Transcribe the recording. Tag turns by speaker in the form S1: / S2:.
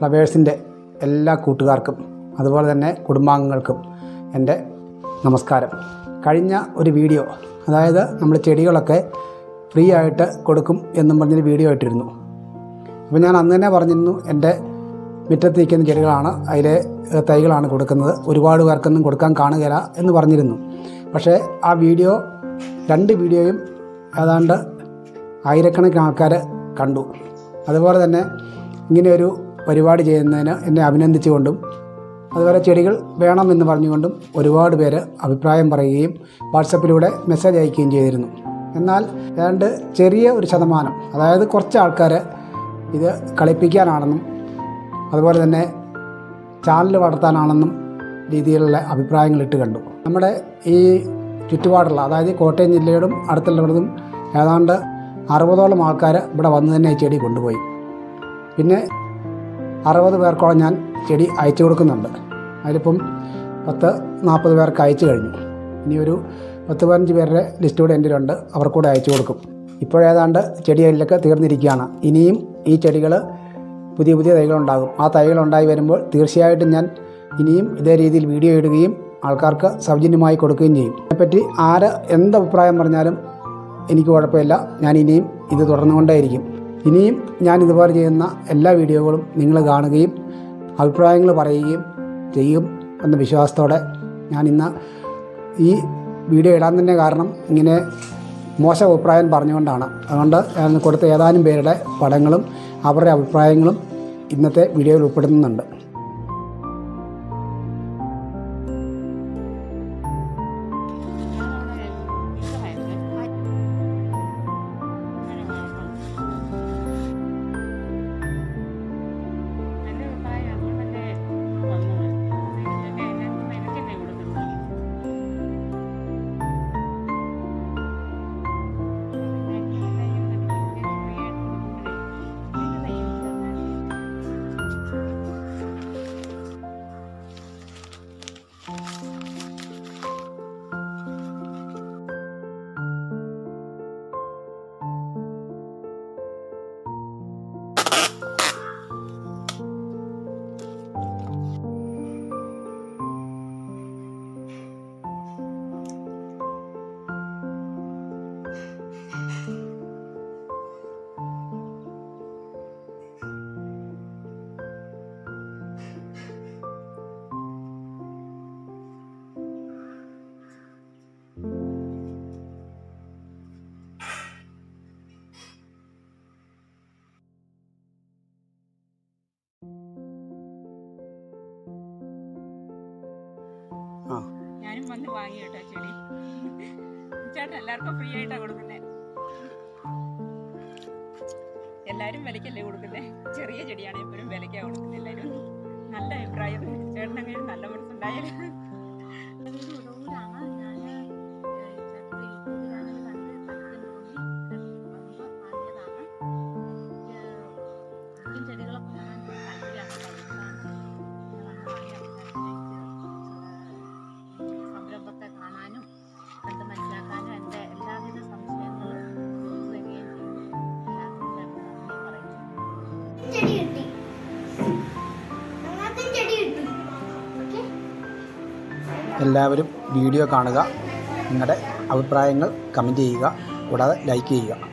S1: ഫ്ലവേഴ്സിൻ്റെ എല്ലാ കൂട്ടുകാർക്കും അതുപോലെ തന്നെ കുടുംബാംഗങ്ങൾക്കും എൻ്റെ നമസ്കാരം കഴിഞ്ഞ ഒരു വീഡിയോ അതായത് നമ്മൾ ചെടികളൊക്കെ ഫ്രീ ആയിട്ട് കൊടുക്കും എന്നും പറഞ്ഞൊരു വീഡിയോ ഇട്ടിരുന്നു അപ്പോൾ ഞാൻ അന്ന് തന്നെ പറഞ്ഞിരുന്നു എൻ്റെ മുറ്റത്ത് നിൽക്കുന്ന ചെടികളാണ് അതിലെ ഏഹ്, തൈകളാണ് കൊടുക്കുന്നത് ഒരുപാട് പേർക്കൊന്നും കൊടുക്കാൻ കാണുകയില്ല എന്ന് പറഞ്ഞിരുന്നു പക്ഷേ ആ വീഡിയോ രണ്ട് വീഡിയോയും ഏതാണ്ട് ആയിരക്കണക്കിന് ആൾക്കാർ കണ്ടു അതുപോലെ തന്നെ ഇങ്ങനെയൊരു പരിപാടി ചെയ്യുന്നതിന് എന്നെ അഭിനന്ദിച്ചുകൊണ്ടും അതുപോലെ ചെടികൾ വേണമെന്ന് പറഞ്ഞുകൊണ്ടും ഒരുപാട് പേര് അഭിപ്രായം പറയുകയും വാട്സപ്പിലൂടെ മെസ്സേജ് അയക്കുകയും ചെയ്തിരുന്നു എന്നാൽ ഏതാണ്ട് ചെറിയ ഒരു ശതമാനം അതായത് കുറച്ച് ആൾക്കാർ ഇത് കളിപ്പിക്കാനാണെന്നും അതുപോലെ തന്നെ ചാനൽ വളർത്താനാണെന്നും രീതിയിലുള്ള അഭിപ്രായങ്ങൾ ഇട്ട് കണ്ടു നമ്മുടെ ഈ ചുറ്റുപാടുള്ള അതായത് കോട്ടയം ജില്ലയോടും അടുത്തുള്ളവരും ഏതാണ്ട് അറുപതോളം ആൾക്കാർ ഇവിടെ വന്ന് തന്നെ ഈ ചെടി കൊണ്ടുപോയി പിന്നെ അറുപത് പേർക്കോളം ഞാൻ ചെടി അയച്ചു കൊടുക്കുന്നുണ്ട് അതിലിപ്പം പത്ത് നാൽപ്പത് പേർക്ക് അയച്ചു കഴിഞ്ഞു ഇനി ഒരു പത്ത് പതിനഞ്ച് പേരുടെ ലിസ്റ്റ് കൂടെ എൻ്റെ ഉണ്ട് അവർക്കൂടെ അയച്ചു കൊടുക്കും ഇപ്പോഴേതാണ്ട് ചെടികളിലൊക്കെ തീർന്നിരിക്കുകയാണ് ഇനിയും ഈ ചെടികൾ പുതിയ പുതിയ തൈകളുണ്ടാകും ആ തൈകളുണ്ടായി വരുമ്പോൾ തീർച്ചയായിട്ടും ഞാൻ ഇനിയും ഇതേ രീതിയിൽ വീഡിയോ ഇടുകയും ആൾക്കാർക്ക് സൗജന്യമായി കൊടുക്കുകയും ചെയ്യും അതിനെപ്പറ്റി ആര് എന്ത് അഭിപ്രായം പറഞ്ഞാലും എനിക്ക് കുഴപ്പമില്ല ഞാൻ ഇനിയും ഇത് തുടർന്നുകൊണ്ടേയിരിക്കും ഇനിയും ഞാൻ ഇതുപോലെ ചെയ്യുന്ന എല്ലാ വീഡിയോകളും നിങ്ങൾ കാണുകയും അഭിപ്രായങ്ങൾ പറയുകയും ചെയ്യും എന്ന വിശ്വാസത്തോടെ ഞാൻ ഇന്ന് ഈ വീഡിയോ ഇടാൻ തന്നെ കാരണം ഇങ്ങനെ മോശം അഭിപ്രായം പറഞ്ഞുകൊണ്ടാണ് അതുകൊണ്ട് ഞാൻ കൊടുത്ത ഏതാനും പേരുടെ പടങ്ങളും അവരുടെ അഭിപ്രായങ്ങളും ഇന്നത്തെ വീഡിയോയിൽ ഉൾപ്പെടുത്തുന്നുണ്ട് ആ
S2: ഞാനും വന്ന് വാങ്ങി കേട്ടോ ചെടി ചേട്ടൻ എല്ലാവർക്കും ഫ്രീ ആയിട്ടാ കൊടുക്കുന്നേ എല്ലാരും വിലക്കല്ലേ കൊടുക്കുന്നേ ചെറിയ ചെടിയാണ് എപ്പോഴും വിലക്കാ കൊടുക്കുന്നത് എല്ലാരും നല്ല അഭിപ്രായം ചേട്ടൻ അങ്ങനെ നല്ല മനസ്സുണ്ടായാലും
S3: സംരംഭത്തെ കാണാനും കണ്ട് മനസ്സിലാക്കാനും എൻ്റെ എല്ലാവിധ സംശയങ്ങളും തീർക്കുകയും ചെയ്തു എല്ലാവർക്കും ഞാൻ നന്ദി പറയുന്നു
S4: ചെടി കിട്ടി ഞങ്ങൾക്കും ചെടി കിട്ടി ഓക്കെ
S1: എല്ലാവരും വീഡിയോ കാണുക നിങ്ങളുടെ അഭിപ്രായങ്ങൾ കമൻറ്റ് ചെയ്യുക കൂടാതെ ലൈക്ക് ചെയ്യുക